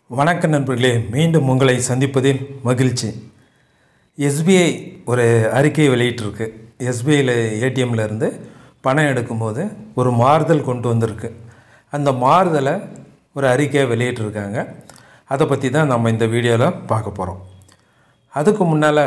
வணக்க நண்பர்களே மீண்டும் உங்களை சந்திப்பதில் மகிழ்ச்சி எஸ்பிஐ ஒரு அறிக்கை வெளியிட்டிருக்கு எஸ்பிஐயில் ஏடிஎம்ல இருந்து பணம் எடுக்கும்போது ஒரு மாறுதல் கொண்டு வந்திருக்கு அந்த மாறுதலை ஒரு அறிக்கையை வெளியிட்டிருக்காங்க அதை பற்றி தான் நம்ம இந்த வீடியோவில் பார்க்க போகிறோம் அதுக்கு முன்னால்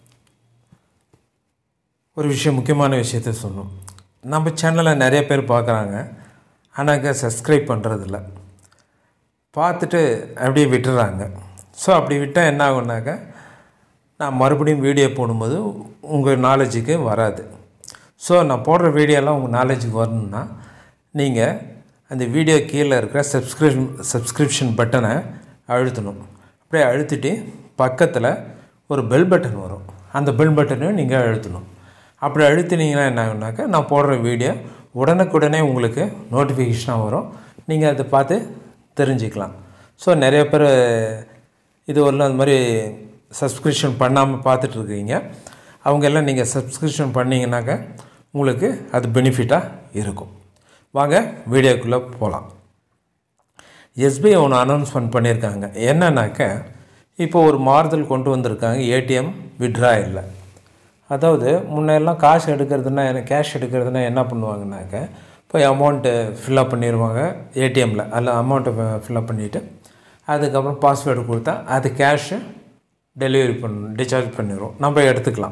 ஒரு விஷயம் முக்கியமான விஷயத்த சொல்லணும் நம்ம சேனலை நிறைய பேர் பார்க்குறாங்க ஆனாக்க சப்ஸ்கிரைப் பண்ணுறதில்ல பார்த்துட்டு அப்படியே விட்டுறாங்க ஸோ அப்படி விட்டால் என்ன ஆகுனாக்கா நான் மறுபடியும் வீடியோ போடும்போது உங்கள் நாலேஜுக்கு வராது ஸோ நான் போடுற வீடியோலாம் உங்கள் நாலேஜுக்கு வரணும்னா நீங்கள் அந்த வீடியோ கீழே இருக்கிற சப்ஸ்கிரிப்ஷன் சப்ஸ்கிரிப்ஷன் பட்டனை அழுத்தணும் அப்படியே அழுத்திட்டு பக்கத்தில் ஒரு பெல் பட்டன் வரும் அந்த பெல் பட்டனையும் நீங்கள் அழுத்தணும் அப்படி அழுத்தினீங்கன்னா என்ன ஆகுனாக்கா நான் போடுற வீடியோ உடனுக்குடனே உங்களுக்கு நோட்டிஃபிகேஷனாக வரும் நீங்கள் அதை பார்த்து தெரிஞ்சுக்கலாம் ஸோ நிறைய பேர் இது வரலாம் அந்த மாதிரி சப்ஸ்கிரிப்ஷன் பண்ணாமல் பார்த்துட்ருக்கீங்க அவங்க எல்லாம் நீங்கள் சப்ஸ்கிரிப்ஷன் பண்ணிங்கனாக்கா உங்களுக்கு அது பெனிஃபிட்டாக இருக்கும் வாங்க வீடியோக்குள்ளே போகலாம் எஸ்பிஐ ஒன்று அனௌன்ஸ்மெண்ட் பண்ணியிருக்காங்க என்னன்னாக்க இப்போ ஒரு மாறுதல் கொண்டு வந்திருக்காங்க ஏடிஎம் விட்ரா இல்லை அதாவது முன்னெல்லாம் காசு எடுக்கிறதுனா என்ன கேஷ் எடுக்கிறதுனா என்ன பண்ணுவாங்கனாக்க போய் அமௌண்ட்டு ஃபில்லப் பண்ணிடுவாங்க ஏடிஎம்மில் அதில் அமௌண்ட்டை ஃபில்லப் பண்ணிவிட்டு அதுக்கப்புறம் பாஸ்வேர்டு கொடுத்தா அது கேஷு டெலிவரி பண்ணணும் டிஸ்சார்ஜ் பண்ணிடுவோம் நம்ம எடுத்துக்கலாம்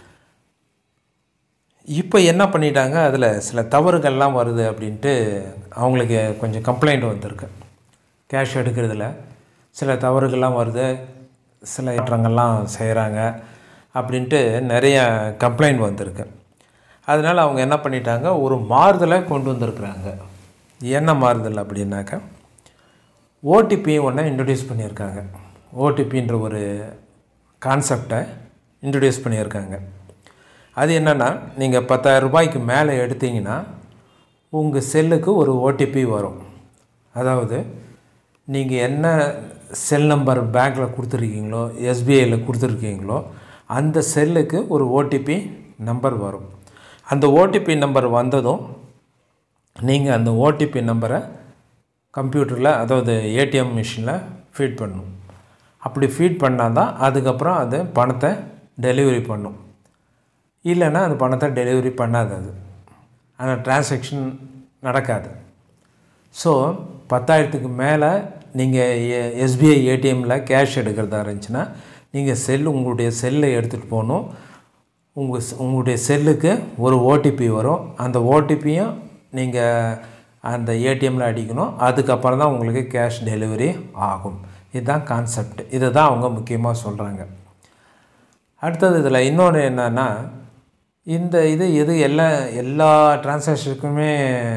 இப்போ என்ன பண்ணிட்டாங்க அதில் சில தவறுகள்லாம் வருது அப்படின்ட்டு அவங்களுக்கு கொஞ்சம் கம்ப்ளைண்ட் வந்திருக்கு கேஷ் எடுக்கிறதுல சில தவறுகள்லாம் வருது சில ஏற்றங்கள்லாம் செய்கிறாங்க அப்படின்ட்டு நிறைய கம்ப்ளைண்ட் வந்திருக்கு அதனால் அவங்க என்ன பண்ணிட்டாங்க ஒரு மாறுதலை கொண்டு வந்திருக்கிறாங்க என்ன மாறுதல் அப்படின்னாக்கா ஓடிபி ஒன்று இன்ட்ரடியூஸ் பண்ணியிருக்காங்க ஓடிபின்ற ஒரு கான்செப்டை இன்ட்ரடியூஸ் பண்ணியிருக்காங்க அது என்னென்னா நீங்கள் பத்தாயிரம் ரூபாய்க்கு மேலே எடுத்தீங்கன்னா உங்கள் செல்லுக்கு ஒரு ஓடிபி வரும் அதாவது நீங்கள் என்ன செல் நம்பர் பேங்க்கில் கொடுத்துருக்கீங்களோ எஸ்பிஐயில் கொடுத்துருக்கீங்களோ அந்த செல்லுக்கு ஒரு ஓடிபி நம்பர் வரும் அந்த ஓடிபி நம்பர் வந்ததும் நீங்கள் அந்த ஓடிபி நம்பரை கம்ப்யூட்டரில் அதாவது ஏடிஎம் மிஷினில் ஃபீட் பண்ணணும் அப்படி ஃபீட் பண்ணால் தான் அதுக்கப்புறம் அது பணத்தை டெலிவரி பண்ணும் இல்லைன்னா அது பணத்தை டெலிவரி பண்ணாது அது அந்த டிரான்சாக்ஷன் நடக்காது ஸோ பத்தாயிரத்துக்கு மேலே நீங்கள் எஸ்பிஐ ஏடிஎம்மில் கேஷ் எடுக்கிறதா இருந்துச்சுன்னா நீங்கள் செல் உங்களுடைய செல்லை எடுத்துகிட்டு போகணும் உங்கள் உங்களுடைய செல்லுக்கு ஒரு ஓடிபி வரும் அந்த ஓடிபியும் நீங்கள் அந்த ஏடிஎம்மில் அடிக்கணும் அதுக்கப்புறம் தான் உங்களுக்கு கேஷ் டெலிவரி ஆகும் இதுதான் கான்செப்ட் இதை தான் அவங்க முக்கியமாக சொல்கிறாங்க அடுத்தது இதில் இன்னொன்று என்னென்னா இந்த இது எது எல்லா எல்லா டிரான்சாக்ஷனுக்குமே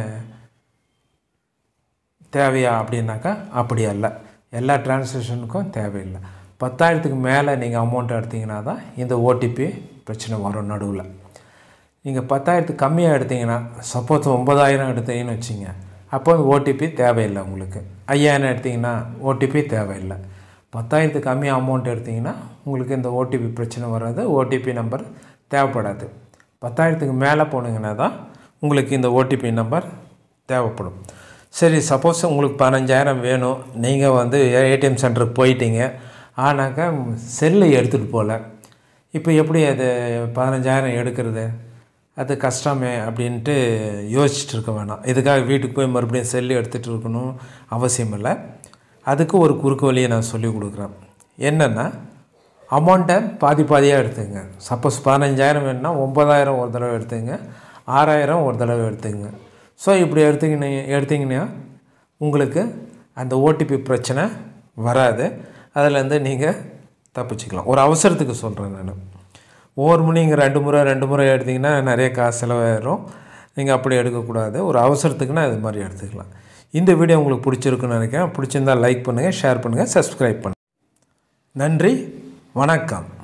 தேவையா அப்படின்னாக்கா அப்படி அல்ல எல்லா டிரான்சாக்ஷனுக்கும் தேவையில்லை பத்தாயிரத்துக்கு மேலே நீங்கள் அமௌண்ட் எடுத்திங்கன்னா தான் இந்த ஓடிபி பிரச்சனை வரும் நடுவில் நீங்கள் பத்தாயிரத்துக்கு கம்மியாக எடுத்திங்கன்னா சப்போஸ் ஒம்பதாயிரம் எடுத்தீங்கன்னு வச்சிங்க அப்போ ஓடிபி தேவையில்லை உங்களுக்கு ஐயாயிரம் எடுத்திங்கன்னா ஓடிபி தேவையில்லை பத்தாயிரத்துக்கு கம்மியாக அமௌண்ட் எடுத்திங்கன்னா உங்களுக்கு இந்த ஓடிபி பிரச்சனை வராது ஓடிபி நம்பர் தேவைப்படாது பத்தாயிரத்துக்கு மேலே போனீங்கன்னா தான் உங்களுக்கு இந்த ஓடிபி நம்பர் தேவைப்படும் சரி சப்போஸ் உங்களுக்கு பதினஞ்சாயிரம் வேணும் நீங்கள் வந்து ஏடிஎம் சென்டருக்கு போயிட்டீங்க ஆனாக்கா செல்லை எடுத்துகிட்டு போகல இப்போ எப்படி அது பதினஞ்சாயிரம் எடுக்கிறது அது கஷ்டமே அப்படின்ட்டு யோசிச்சுட்டு இருக்க வேணாம் இதுக்காக வீட்டுக்கு போய் மறுபடியும் செல்லு எடுத்துகிட்டு இருக்கணும் அவசியம் இல்லை அதுக்கு ஒரு குறுக்கு வழியை நான் சொல்லி கொடுக்குறேன் என்னென்னா அமௌண்ட்டை பாதி பாதியாக எடுத்துங்க சப்போஸ் பதினஞ்சாயிரம் வேணும்னா ஒம்பதாயிரம் ஒரு தடவை எடுத்துங்க ஆறாயிரம் ஒரு தடவை எடுத்துங்க ஸோ இப்படி எடுத்திங்கன்னா எடுத்திங்கன்னா உங்களுக்கு அந்த ஓடிபி பிரச்சனை வராது அதிலேருந்து நீங்கள் தப்பிச்சுக்கலாம் ஒரு அவசரத்துக்கு சொல்கிறேன் நான் ஒவ்வொரு முறை நீங்கள் ரெண்டு முறை ரெண்டு முறை எடுத்திங்கன்னா நிறைய காசு செலவாயிடும் நீங்கள் அப்படி எடுக்கக்கூடாது ஒரு அவசரத்துக்குன்னா இது மாதிரி எடுத்துக்கலாம் இந்த வீடியோ உங்களுக்கு பிடிச்சிருக்குன்னு நினைக்கிறேன் பிடிச்சிருந்தால் லைக் பண்ணுங்கள் ஷேர் பண்ணுங்கள் சப்ஸ்கிரைப் பண்ணுங்கள் நன்றி வணக்கம்